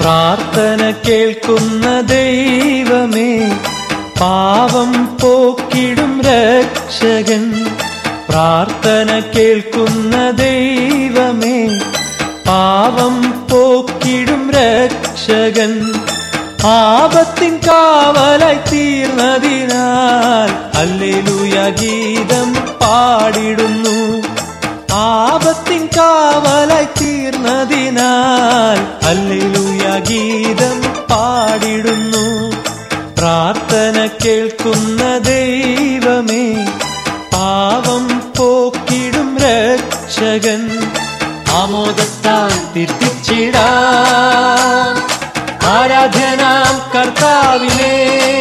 പ്രാർത്ഥന കേൾക്കുന്ന ദൈവമേ പാവം പോക്കിടും രക്ഷകൻ പ്രാർത്ഥന കേൾക്കുന്ന ദൈവമേ പാവം പോക്കിടും രക്ഷകൻ ആപത്തിൻ കാവലായി തീർന്നതിനാൽ അല്ലേലൂയ ഗീതം പാടിടുന്നു ആപത്തിൻ കാവലായി തീർന്നതിനാൽ അല്ലേലൂയ ഗീതം പാടിടുന്നു പ്രാർത്ഥന കേൾക്കുന്ന ദൈവമേ പാവം പോക്കിടും രക്ഷകൻ ആമോദത്താൽ തിർത്തിച്ചിടാം ആരാധനാം കർത്താവിനെ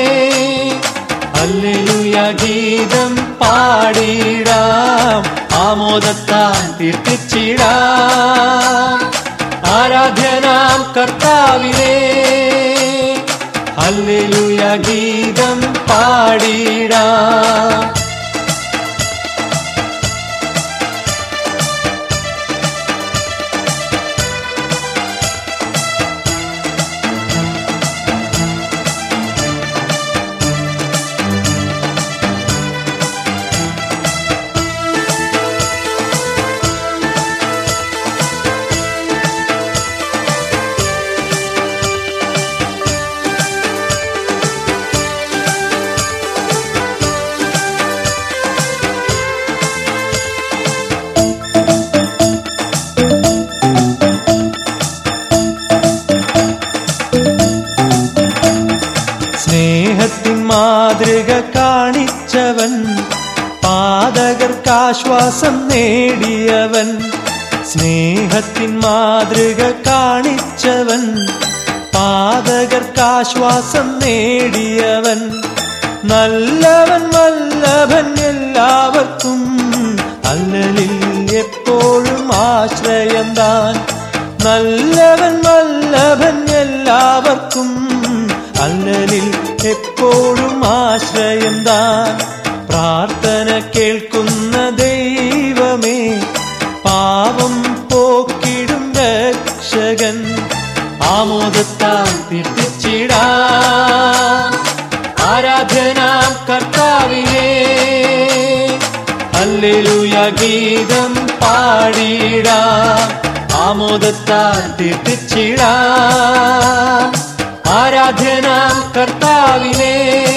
അല്ലേലൂയ ഗീതം പാടിടാം ആമോദത്താൽ തീർത്തിച്ചിടാം ആരാധ്യനാം കർത്താവിനെ അല്ലേലൂയ ഗീതം പാടിടാം സ്നേഹത്തിൻ മാതൃക കാണിച്ചവൻ പാതകർക്കാശ്വാസം നേടിയവൻ സ്നേഹത്തിൻ മാതൃക കാണിച്ചവൻ പാതകർക്കാശ്വാസം നേടിയവൻ നല്ലവൻ വല്ലഭൻ എല്ലാവർക്കും അല്ലലിൽ എപ്പോഴും ആശ്രയം താൻ നല്ലവൻ വല്ലഭൻ എല്ലാവർക്കും അല്ലലിൽ എപ്പോഴും ആശ്രയം താൻ പ്രാർത്ഥന കേൾക്കുന്ന ദൈവമേ പാവം പോക്കിടും രക്ഷകൻ ആമോദത്താൽ തീർത്തിച്ചിടാം ആരാധനാം കർത്താവിനെ അല്ലേലൂയ ഗീതം പാടിടാം ആമോദത്താൽ തീർത്തിച്ചിടാം ആരാധനാം കർത്താവിനെ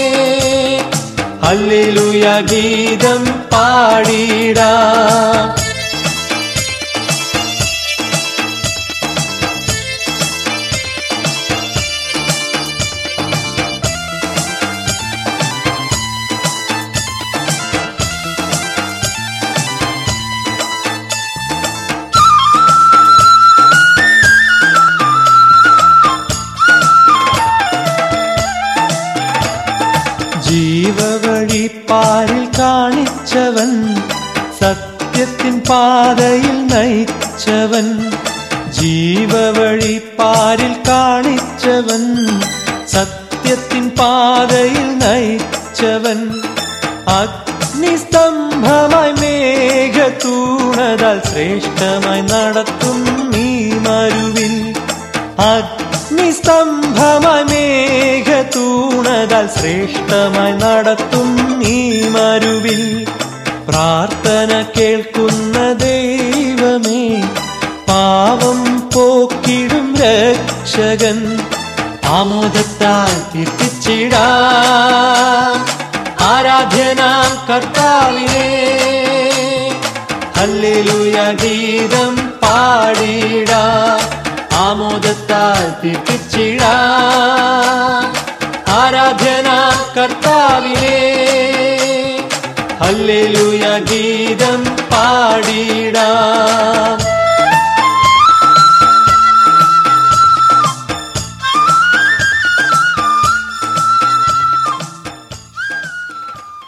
അല്ലേലൂയ ഗീതം പാടിടാം ജീവവഴി പാരിൽ കാണിച്ചവൻ സത്യത്തിൻ പാതയിൽ നയിച്ചവൻ ജീവവഴി പാരിൽ കാണിച്ചവൻ സത്യത്തിൻ പാതയിൽ നയിച്ചവൻ അഗ്നിസ്തംഭമായി മേഘത്തൂണതാൽ ശ്രേഷ്ഠമായി നടത്തും നീ മരുവിൽ അഗ്നിസ്തംഭമായി മേഘത്തൂണതാൽ ശ്രേഷ്ഠമായി നടത്തും നീ മരുവിൽ പ്രാർത്ഥന കേൾക്കുന്ന ദൈവമേ പാവം പോക്കിടും രക്ഷകൻ ആമോദത്താൽ തീർത്തിച്ചിടാം ആരാധ്യനാം കർത്താവിനെ ഹല്ലേലൂയ ഗീതം പാടിടാം ആമോദത്താൽ തീർത്തിച്ചിടാം ആരാധ്യനാം കർത്താവിനെ ഹല്ലേലൂയ ഗീതം പാടിടാം